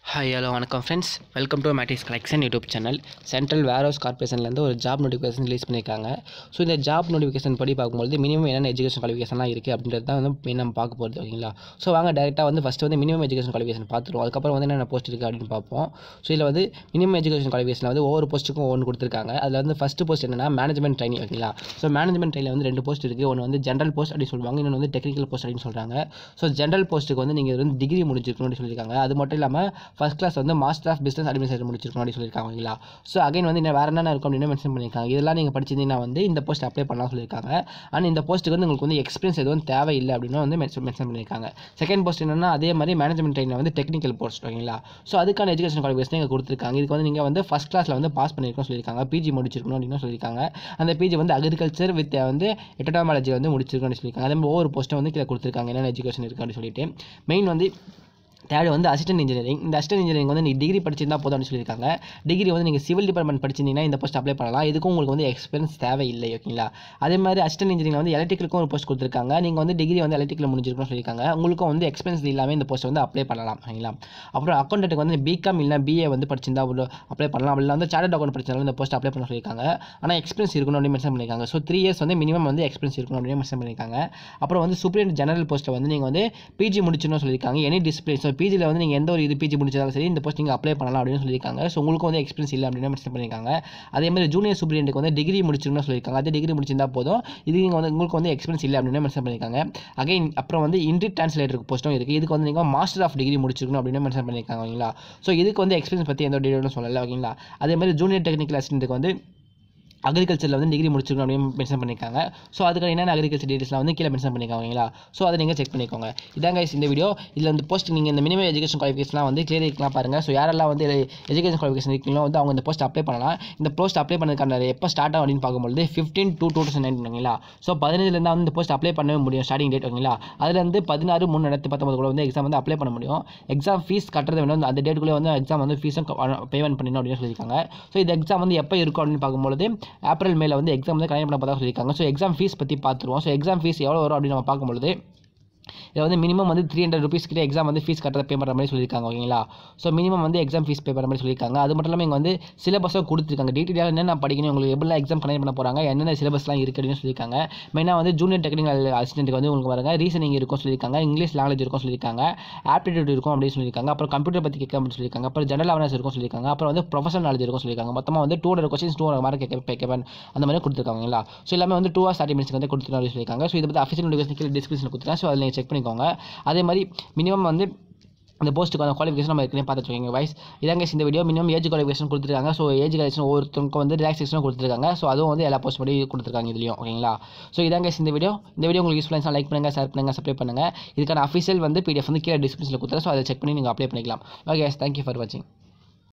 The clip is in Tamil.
ஹாய் ஹலோ வணக்கம் friends welcome to Mattix collection YouTube channel central warehouse கார்பரேஷன்லேருந்து ஒரு ஜாப் நோட்டிஃபிகேஷன் ரிலீஸ் பண்ணியிருக்காங்க ஸோ இந்த ஜாப் நோட்டிஃபிகேஷன் படி பார்க்கும்போது மினிமம் என்னென்ன எஜுகேஷன் குவாலிஃபிகேஷன்லாம் இருக்குது அப்படின்றது தான் வந்து main நம்ம பார்க்க போகிறது ஓகேங்களா ஸோ வாங்க டேரெக்டாக வந்து ஃபஸ்ட்டு வந்து மினிமம் எஜுகேஷன் குவாலிஃபிகேஷன் பார்த்துருவோம் அதுக்கப்புறம் வந்து என்னென்ன போஸ்ட் இருக்குது அப்படின்னு பார்ப்போம் ஸோ இதில் வந்து மினிமம் எஜுகேஷன் குவாலிஃபிகேஷன் வந்து ஒவ்வொரு போஸ்ட்டுக்கும் ஒன்று கொடுத்துருக்காங்க அதில் வந்து ஃபஸ்ட்டு போஸ்ட் என்னன்னா மேனேஜ்மெண்ட் ட்ரைனிங் ஓகேங்களா ஸோ மேனேஜ்மெண்ட் ட்ரைனில் வந்து ரெண்டு போஸ்ட் இருக்குது ஒன்று வந்து ஜென்ரல் போஸ்ட் அப்படின்னு சொல்லுவாங்க இன்னொன்று வந்து டெக்னிக்கல் போஸ்ட் அப்படின்னு சொல்கிறாங்க ஸோ ஜென்ரல் போஸ்ட்டுக்கு வந்து நீங்கள் வந்து டிகிரி முடிச்சிருக்கணும் அப்படின்னு சொல்லியிருக்காங்க அது மட்டும் இல்லாமல் ஃபஸ்ட் கிளாஸ் வந்து மாஸ்டர் ஆஃப் பிஸ்னஸ் அட்மினிஸ்ட்ரேஷன் முடிச்சிருக்கணும் அப்படின்னு சொல்லியிருக்காங்க ஓகேங்களா ஸோ அகைன் வந்து இன்னும் வேறு என்னென்ன இருக்கும் அப்படின்னு மென்ஷன் பண்ணியிருக்காங்க இதெல்லாம் நீங்கள் படிச்சிருந்தீங்கன்னா வந்து இந்த போஸ்ட் அப்ளை பண்ணலாம் சொல்லியிருக்காங்க ஆனால் இந்த போஸ்ட்டுக்கு வந்து உங்களுக்கு வந்து எக்ஸ்பீரியன்ஸ் எதுவும் தேவையில்லை அப்படின்னு வந்து மென்ஷன் மென்ஷன் பண்ணியிருக்காங்க செகண்ட் போஸ்ட் என்னன்னா அதே மாதிரி மேனேஜ்மெண்ட் ட்ரெயினில் வந்து டெக்னிக்கல் போஸ்ட் ஓகேங்களா ஸோ அதுக்கான எஜுகேஷன் குவாலிஃபிகேஷன் இங்கே கொடுத்துருக்காங்க இதுக்கு வந்து நீங்கள் வந்து ஃபஸ்ட் கிளாஸில் வந்து பாஸ் பண்ணியிருக்கோம் சொல்லியிருக்காங்க பிஜி முடிச்சிருக்கணும் அப்படின்னு சொல்லியிருக்காங்க அந்த பிஜி வந்து அக்ரிகல்ச்சர் வித் வந்து எட்டனாமாலஜி வந்து முடிச்சிருக்கோம்னு சொல்லியிருக்காங்க அதே மாதிரி ஒவ்வொரு போஸ்ட்டும் வந்து கீழே கொடுத்துருக்காங்க என்னென்ன எஜுகேஷன் இருக்குது அப்படின்னு சொல்லிட்டு மெயின் வந்து தேர்ட் வந்து அசிஸ்டன்ட் இன்ஜினியரிங் இந்த அசிஸ்டன்ட் இன்ஜினியரிங் வந்து நீங்கள் டிகிரி படிச்சிருந்தா போதும் அப்படின்னு சொல்லியிருக்காங்க டிகிரி வந்து நீங்கள் சிவில் டிபார்ட்மெண்ட் படிச்சிருந்தீங்கன்னா இந்த போஸ்ட் அப்ளை பண்ணலாம் இதுக்கும் உங்களுக்கு வந்து எக்ஸ்பீரியன்ஸ் தேவையில்லை ஓகேங்களா அதே மாதிரி அசிஸ்டன்ட் இன்ஜினியரிங் வந்து எலக்ட்ரிக்கலுக்கும் ஒரு போஸ்ட் கொடுத்துருக்காங்க நீங்கள் வந்து டிகிரி வந்து எலக்ட்ரிக்கல் முடிஞ்சிருக்கணும்னு சொல்லியிருக்காங்க உங்களுக்கும் வந்து எக்ஸ்பீரியன்ஸ் இல்லாமல் இந்த போஸ்ட் வந்து அப்ளை பண்ணலாம் ஓகேங்களா அப்புறம் அக்கௌண்ட்டுக்கு வந்து பிகாம் இல்லை பிஏ வந்து படிச்சிருந்தா அப்ளை பண்ணலாம் அப்படி வந்து சார்ட் அக்கௌண்ட் படிச்சிருந்தாலும் இந்த போஸ்ட் அப்ளை பண்ண சொல்லியிருக்காங்க ஆனால் எக்ஸ்பீரியன்ஸ் இருக்கணும் அப்படின்னு மென்ஷன் பண்ணியிருக்காங்க ஸோ த்ரீ இயர்ஸ் வந்து மினிமம் வந்து எக்ஸ்பீரியன்ஸ் இருக்கணும் அப்படின்னு மென்ஷன் பண்ணியிருக்காங்க அப்புறம் வந்து சூப்பரியன் ஜெனரல் போஸ்ட்டை வந்து நீங்கள் வந்து பிஜி முடிச்சிடணும் சொல்லியிருக்காங்க எனி டிஸ்பிளே ஸோ பிஜியில் வந்து நீங்கள் எந்த ஒரு இது பிஜி முடிச்சாலும் சரி இந்த போஸ்ட் நீங்கள் அப்ளை பண்ணலாம் அப்படின்னு சொல்லியிருக்காங்க ஸோ உங்களுக்கு வந்து எக்ஸ்பீரியன்ஸ் இல்லை அப்படின்னு மென்ஷன் பண்ணியிருக்காங்க அதே மாதிரி ஜூனியர் சூப்பரியன்ட்டுக்கு வந்து டிகிரி முடிச்சிருக்கணும்னு சொல்லியிருக்காங்க அதே டிகிரி முடிச்சிருந்தா போதும் இது நீங்கள் வந்து உங்களுக்கு வந்து எக்ஸ்பீரியன்ஸ் இல்லை அப்படின்னு மென்ஷன் பண்ணியிருக்காங்க அகைன் அப்புறம் வந்து இன்ட்ரி டிரான்ஸ்லேட்டருக்கு போஸ்ட்டும் இருக்குது இதுக்கு வந்து நீங்கள் மாஸ்டர் ஆஃப் டிகிரி முடிச்சிருக்கணும் அப்படின்னு மென்ஷன் பண்ணியிருக்காங்க ஓகேங்களா ஸோ இதுக்கு வந்து எக்ஸ்பீரியன்ஸ் பற்றி எந்த டீட்டெயிலும் சொல்லலை ஓகேங்களா அதே மாதிரி ஜூனியர் டெக்னிக்கல் அசிஸ்டன்ட்டுக்கு வந்து அக்ரிகல்ச்சரில் வந்து டிகிரி முடிச்சிருக்கணும் அப்படின்னு மென்ஷன் பண்ணியிருக்காங்க ஸோ அதுக்கு என்னென்ன அக்ரிகல்ச்சர் டீட்டெயில்ஸ்லாம் வந்து கீழே மென்ஷன் பண்ணியிருக்காங்க ஓகேங்களா ஸோ அதை நீங்கள் செக் பண்ணிக்கோங்க இதாங்க guys இந்த வீடியோ இதில் வந்து போஸ்ட் நீங்கள் இந்த மினிமம் எஜுகேஷன் குவாலிஃபிகேஷன்லாம் வந்து கிளியர் இருக்கலாம் பாருங்கள் ஸோ யாரெல்லாம் வந்து எஜுகேஷன் குவாலிஃபிகேஷன் இருக்கீங்களோ வந்து அவங்க இந்த போஸ்ட் அப்ளை பண்ணலாம் இந்த போஸ்ட் அப்ளை பண்ணதுக்கான எப்போ ஸ்டார்ட் ஆகும் அப்படின்னு பார்க்கும்போது fifteen to two thousand nine ஓகேங்களா ஸோ பதினஞ்சுலேருந்து வந்து இந்த போஸ்ட் அப்ளை பண்ணவே முடியும் ஸ்டார்டிங் டேட் ஓகேங்களா அதுலேருந்து பதினாறு மூணு ரெண்டாயிரத்தி பத்தொம்பது கூட வந்து எக்ஸாம் வந்து அப்ளை பண்ண முடியும் எக்ஸாம் ஃபீஸ் கட்டுறது வேணும் அந்த டேட்டுக்குள்ளே வந்து எக்ஸாம் வந்து ஃபீஸும் பேமெண்ட் பண்ணணும் அப்படின்னு சொல்லியிருக்காங்க ஸோ இந்த எக்ஸாம் வந்து எப்போ இருக்கும் அப்படின்னு பார்க்கும்போது ஏப்ரல் மேல வந்து எக்ஸாம் வந்து கனெக்ட் பண்ண பார்த்தா சொல்லியிருக்காங்க ஸோ எக்ஸாம் ஃபீஸ் பற்றி பார்த்துருவோம் ஸோ எக்ஸாம் ஃபீஸ் எவ்வளோ வரும் அப்படின்னு நம்ம பார்க்கும்பொழுது இதில் வந்து மினிமம் வந்து த்ரீ ஹண்ட்ரட் ருபீஸ் கிட்ட எக்ஸாம் வந்து ஃபீஸ் கட்டுறத பே பண்ணுற மாதிரி சொல்லியிருக்காங்க ஓகேங்களா ஸோ மினிமம் வந்து எக்ஸாம் ஃபீஸ் பே பண்ணுற மாதிரி சொல்லியிருக்காங்க அது மட்டும் இல்லாமல் இங்கே வந்து சிலபஸும் கொடுத்துருக்காங்க டீட்டெயிலாக என்னென்ன படிக்கணும் உங்களுக்கு எப்படிலாம் எக்ஸாம் கனெக்ட் பண்ண போகிறாங்க என்னென்ன சிலபஸ்லாம் இருக்குது அப்படின்னு சொல்லியிருக்காங்க மெயினாக வந்து ஜூனியர் டெக்னிக்கல் அசிஸ்டன்ட்டுக்கு வந்து உங்களுக்கு பாருங்க ரீசனிங் இருக்கும் சொல்லியிருக்காங்க இங்கிலீஷ் லாங்குவேஜ் இருக்கும் சொல்லியிருக்காங்க ஆப்டிடியூட் இருக்கும் அப்படின்னு சொல்லியிருக்காங்க அப்புறம் கம்ப்யூட்டர் பற்றி கேட்க அப்படின்னு சொல்லியிருக்காங்க அப்புறம் ஜெனரல் அவேர்னஸ் இருக்கும் சொல்லியிருக்காங்க அப்புறம் வந்து ப்ரொஃபஷனல் நாலேஜ் இருக்கும் சொல்லியிருக்காங்க மொத்தமாக வந்து two hundred questions two hundred mark கேட்க கேட்பேன் அந்த மாதிரி கொடுத்துருக்காங்களா ஸோ எல்லாமே வந்து டூ ஹவர்ஸ் தேர்ட்டி மினிட்ஸ் வந்து கொடுத்துருக்காங்க சொல்லியிருக்காங்க ஸோ இதை பற்றி அஃபிஷியல் நோட்டிஃபிகேஷன் கீழே டிஸ்கிரிப்ஷன் கொடுத்துருக்கேன் ஸோ அதில் நீங்கள் செக் பண்ணிக்கோங்க அதே மாதிரி மினிமம் வந்து அந்த போஸ்ட்டுக்கு அந்த குவாலிஃபிகேஷன் நம்ம ஏற்கனவே பார்த்து வச்சுக்கோங்க வைஸ் இதாங்க இந்த வீடியோ மினிமம் ஏஜ் குவாலிஃபிகேஷன் கொடுத்துருக்காங்க ஸோ ஏஜ் குவாலிஃபிகேஷன் ஒவ்வொருத்தருக்கும் வந்து ரிலாக்ஸேஷனும் கொடுத்துருக்காங்க ஸோ அதுவும் வந்து எல்லா போஸ்ட் படி கொடுத்துருக்காங்க இதுலையும் ஓகேங்களா ஸோ இதாங்க இந்த வீடியோ இந்த வீடியோ உங்களுக்கு யூஸ்ஃபுல்லாக லைக் பண்ணுங்கள் ஷேர் பண்ணுங்கள் சப்ஸ்கிரைப் பண்ணுங்கள் இதுக்கான அஃபிஷியல் வந்து பிடிஎஃப் வந்து கீழே டிஸ்கிரிப்ஷனில் கொடுத்துறேன் ஸோ அதை செக் பண்ணி நீங்கள் அப்ளை பண்ணிக்கலாம் ஓகே தேங்க்யூ ஃபார் வாட்சிங்